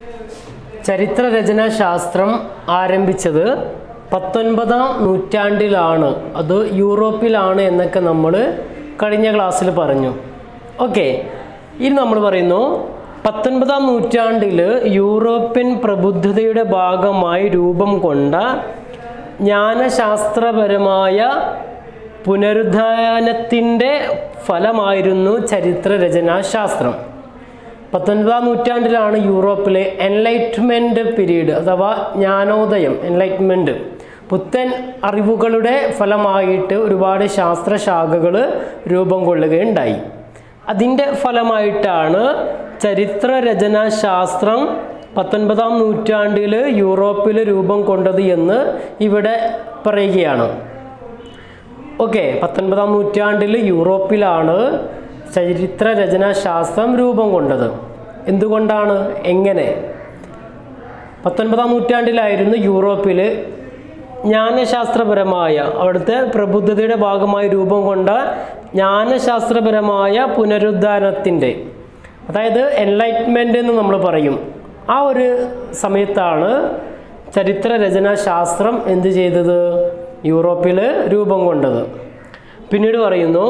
ചരിത്രരചനാ ശാസ്ത്രം ആരംഭിച്ചത് പത്തൊൻപതാം നൂറ്റാണ്ടിലാണ് അത് യൂറോപ്പിലാണ് എന്നൊക്കെ നമ്മൾ കഴിഞ്ഞ ക്ലാസ്സിൽ പറഞ്ഞു ഓക്കെ ഇനി നമ്മൾ പറയുന്നു പത്തൊൻപതാം നൂറ്റാണ്ടിൽ യൂറോപ്യൻ പ്രബുദ്ധതയുടെ ഭാഗമായി രൂപം കൊണ്ട ജ്ഞാനശാസ്ത്രപരമായ പുനരുദ്ധാനത്തിൻ്റെ ഫലമായിരുന്നു ചരിത്രരചനാശാസ്ത്രം പത്തൊൻപതാം നൂറ്റാണ്ടിലാണ് യൂറോപ്പിലെ എൻലൈറ്റ്മെൻറ്റ് പീരീഡ് അഥവാ ജ്ഞാനോദയം എൻലൈറ്റ്മെൻറ്റ് പുത്തൻ അറിവുകളുടെ ഫലമായിട്ട് ഒരുപാട് ശാസ്ത്രശാഖകൾ രൂപം കൊള്ളുകയുണ്ടായി അതിൻ്റെ ഫലമായിട്ടാണ് ചരിത്രരചനാശാസ്ത്രം പത്തൊൻപതാം നൂറ്റാണ്ടിൽ യൂറോപ്പിൽ രൂപം കൊണ്ടത് എന്ന് ഇവിടെ പറയുകയാണ് ഓക്കെ പത്തൊൻപതാം നൂറ്റാണ്ടിൽ യൂറോപ്പിലാണ് ചരിത്രരചനാശാസ്ത്രം രൂപം കൊണ്ടത് എന്തുകൊണ്ടാണ് എങ്ങനെ പത്തൊൻപതാം നൂറ്റാണ്ടിലായിരുന്നു യൂറോപ്പിൽ ജ്ഞാനശാസ്ത്രപരമായ അവിടുത്തെ പ്രബുദ്ധതയുടെ ഭാഗമായി രൂപം കൊണ്ട ജ്ഞാനശാസ്ത്രപരമായ പുനരുദ്ധാനത്തിൻ്റെ അതായത് എൻലൈറ്റ്മെൻ്റ് എന്ന് നമ്മൾ പറയും ആ ഒരു സമയത്താണ് ചരിത്രരചനാശാസ്ത്രം എന്ത് ചെയ്തത് യൂറോപ്പിൽ രൂപം കൊണ്ടത് പിന്നീട് പറയുന്നു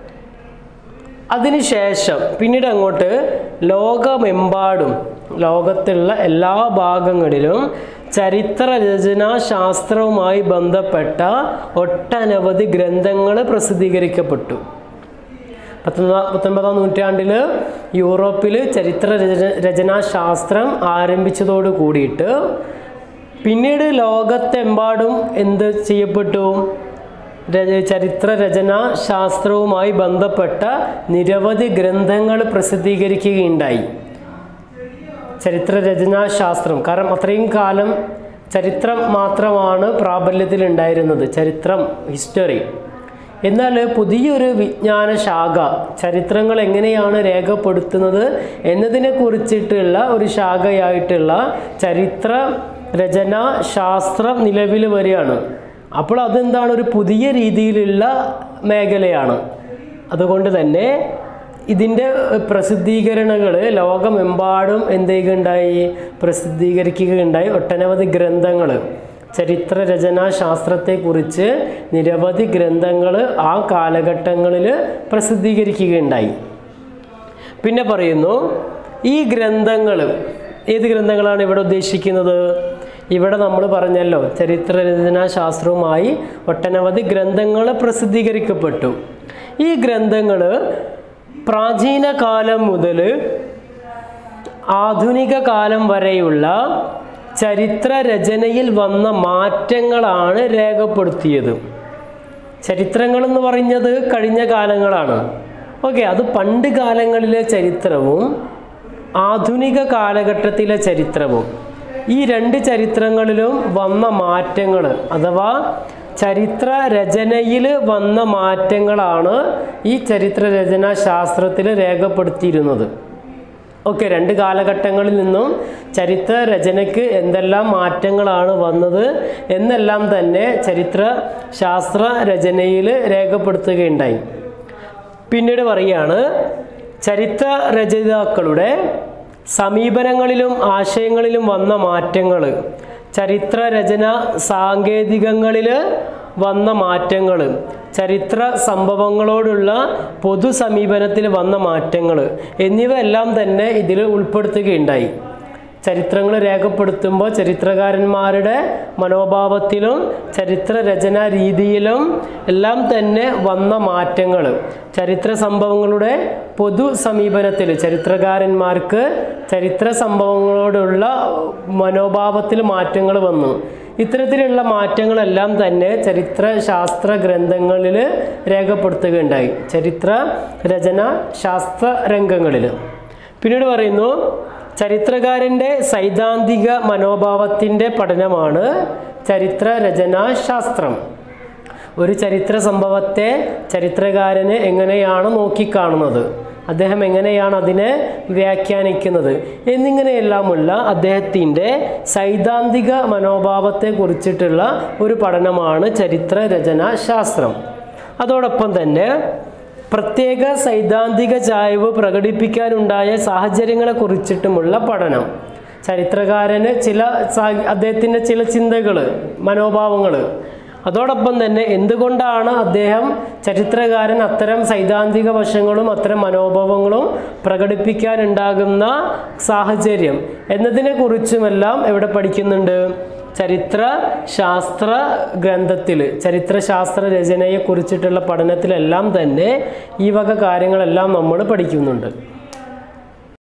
അതിനുശേഷം പിന്നീട് അങ്ങോട്ട് ലോകമെമ്പാടും ലോകത്തുള്ള എല്ലാ ഭാഗങ്ങളിലും ചരിത്രരചനാ ശാസ്ത്രവുമായി ബന്ധപ്പെട്ട ഒട്ടനവധി ഗ്രന്ഥങ്ങൾ പ്രസിദ്ധീകരിക്കപ്പെട്ടു പത്തൊമ്പതാം പത്തൊൻപതാം നൂറ്റാണ്ടിൽ യൂറോപ്പിൽ ചരിത്ര രചന രചനാശാസ്ത്രം ആരംഭിച്ചതോട് കൂടിയിട്ട് പിന്നീട് ലോകത്തെമ്പാടും എന്ത് ചെയ്യപ്പെട്ടു രച- ചരിത്ര രചനാ ശാസ്ത്രവുമായി ബന്ധപ്പെട്ട നിരവധി ഗ്രന്ഥങ്ങൾ പ്രസിദ്ധീകരിക്കുകയുണ്ടായി ചരിത്ര രചനാശാസ്ത്രം കാരണം അത്രയും കാലം ചരിത്രം മാത്രമാണ് പ്രാബല്യത്തിലുണ്ടായിരുന്നത് ചരിത്രം ഹിസ്റ്ററി എന്നാൽ പുതിയൊരു വിജ്ഞാന ശാഖ ചരിത്രങ്ങൾ എങ്ങനെയാണ് രേഖപ്പെടുത്തുന്നത് എന്നതിനെ കുറിച്ചിട്ടുള്ള ഒരു ശാഖയായിട്ടുള്ള ചരിത്ര രചനാ ശാസ്ത്രം നിലവിൽ വരികയാണ് അപ്പോൾ അതെന്താണ് ഒരു പുതിയ രീതിയിലുള്ള മേഖലയാണ് അതുകൊണ്ട് തന്നെ ഇതിൻ്റെ പ്രസിദ്ധീകരണങ്ങൾ ലോകമെമ്പാടും എന്ത് ചെയ്യുകയുണ്ടായി പ്രസിദ്ധീകരിക്കുകയുണ്ടായി ഒട്ടനവധി ഗ്രന്ഥങ്ങൾ ചരിത്ര രചനാ ശാസ്ത്രത്തെക്കുറിച്ച് നിരവധി ഗ്രന്ഥങ്ങൾ ആ കാലഘട്ടങ്ങളിൽ പ്രസിദ്ധീകരിക്കുകയുണ്ടായി പിന്നെ പറയുന്നു ഈ ഗ്രന്ഥങ്ങൾ ഏത് ഗ്രന്ഥങ്ങളാണ് ഇവിടെ ഉദ്ദേശിക്കുന്നത് ഇവിടെ നമ്മൾ പറഞ്ഞല്ലോ ചരിത്രരചനാ ശാസ്ത്രവുമായി ഒട്ടനവധി ഗ്രന്ഥങ്ങൾ പ്രസിദ്ധീകരിക്കപ്പെട്ടു ഈ ഗ്രന്ഥങ്ങൾ പ്രാചീന കാലം മുതൽ ആധുനിക കാലം വരെയുള്ള ചരിത്ര രചനയിൽ വന്ന മാറ്റങ്ങളാണ് രേഖപ്പെടുത്തിയത് ചരിത്രങ്ങൾ എന്ന് പറയുന്നത് കഴിഞ്ഞ കാലങ്ങളാണ് ഓക്കെ അത് പണ്ട് കാലങ്ങളിലെ ചരിത്രവും ആധുനിക കാലഘട്ടത്തിലെ ചരിത്രവും ഈ രണ്ട് ചരിത്രങ്ങളിലും വന്ന മാറ്റങ്ങൾ അഥവാ ചരിത്ര രചനയിൽ വന്ന മാറ്റങ്ങളാണ് ഈ ചരിത്ര രചനാ ശാസ്ത്രത്തിൽ രേഖപ്പെടുത്തിയിരുന്നത് ഓക്കെ രണ്ട് കാലഘട്ടങ്ങളിൽ നിന്നും ചരിത്ര രചനയ്ക്ക് എന്തെല്ലാം മാറ്റങ്ങളാണ് വന്നത് എന്നെല്ലാം തന്നെ ചരിത്ര ശാസ്ത്ര രചനയിൽ രേഖപ്പെടുത്തുകയുണ്ടായി പിന്നീട് പറയുകയാണ് ചരിത്ര രചയിതാക്കളുടെ സമീപനങ്ങളിലും ആശയങ്ങളിലും വന്ന മാറ്റങ്ങൾ ചരിത്ര രചന സാങ്കേതികങ്ങളിൽ വന്ന മാറ്റങ്ങൾ ചരിത്ര സംഭവങ്ങളോടുള്ള പൊതു സമീപനത്തിൽ വന്ന മാറ്റങ്ങൾ എന്നിവ എല്ലാം തന്നെ ഇതിൽ ഉൾപ്പെടുത്തുകയുണ്ടായി ചരിത്രങ്ങൾ രേഖപ്പെടുത്തുമ്പോൾ ചരിത്രകാരന്മാരുടെ മനോഭാവത്തിലും ചരിത്ര രചനാ രീതിയിലും എല്ലാം തന്നെ വന്ന മാറ്റങ്ങൾ ചരിത്ര സംഭവങ്ങളുടെ പൊതു സമീപനത്തിൽ ചരിത്രകാരന്മാർക്ക് ചരിത്ര സംഭവങ്ങളോടുള്ള മനോഭാവത്തിൽ മാറ്റങ്ങൾ വന്നു ഇത്തരത്തിലുള്ള മാറ്റങ്ങളെല്ലാം തന്നെ ചരിത്ര ശാസ്ത്ര ഗ്രന്ഥങ്ങളിൽ രേഖപ്പെടുത്തുകയുണ്ടായി ചരിത്ര രചന ശാസ്ത്ര രംഗങ്ങളിൽ പിന്നീട് പറയുന്നു ചരിത്രകാരൻ്റെ സൈദ്ധാന്തിക മനോഭാവത്തിൻ്റെ പഠനമാണ് ചരിത്ര രചനാശാസ്ത്രം ഒരു ചരിത്ര സംഭവത്തെ ചരിത്രകാരന് എങ്ങനെയാണ് നോക്കിക്കാണുന്നത് അദ്ദേഹം എങ്ങനെയാണ് അതിനെ വ്യാഖ്യാനിക്കുന്നത് എന്നിങ്ങനെയെല്ലാമുള്ള അദ്ദേഹത്തിൻ്റെ സൈദ്ധാന്തിക മനോഭാവത്തെ കുറിച്ചിട്ടുള്ള ഒരു പഠനമാണ് ചരിത്ര രചനാശാസ്ത്രം അതോടൊപ്പം തന്നെ പ്രത്യേക സൈദ്ധാന്തിക ചായ്വ് പ്രകടിപ്പിക്കാനുണ്ടായ സാഹചര്യങ്ങളെ കുറിച്ചിട്ടുമുള്ള പഠനം ചരിത്രകാരന് ചില സാ- അദ്ദേഹത്തിൻ്റെ ചില ചിന്തകൾ മനോഭാവങ്ങൾ അതോടൊപ്പം തന്നെ എന്തുകൊണ്ടാണ് അദ്ദേഹം ചരിത്രകാരൻ അത്തരം സൈദ്ധാന്തിക വശങ്ങളും അത്തരം മനോഭാവങ്ങളും പ്രകടിപ്പിക്കാനുണ്ടാകുന്ന സാഹചര്യം എന്നതിനെ കുറിച്ചുമെല്ലാം എവിടെ പഠിക്കുന്നുണ്ട് ചരിത്ര ശാസ്ത്ര ഗ്രന്ഥത്തിൽ ചരിത്രശാസ്ത്ര രചനയെ കുറിച്ചിട്ടുള്ള പഠനത്തിലെല്ലാം തന്നെ ഈ വക കാര്യങ്ങളെല്ലാം നമ്മൾ പഠിക്കുന്നുണ്ട്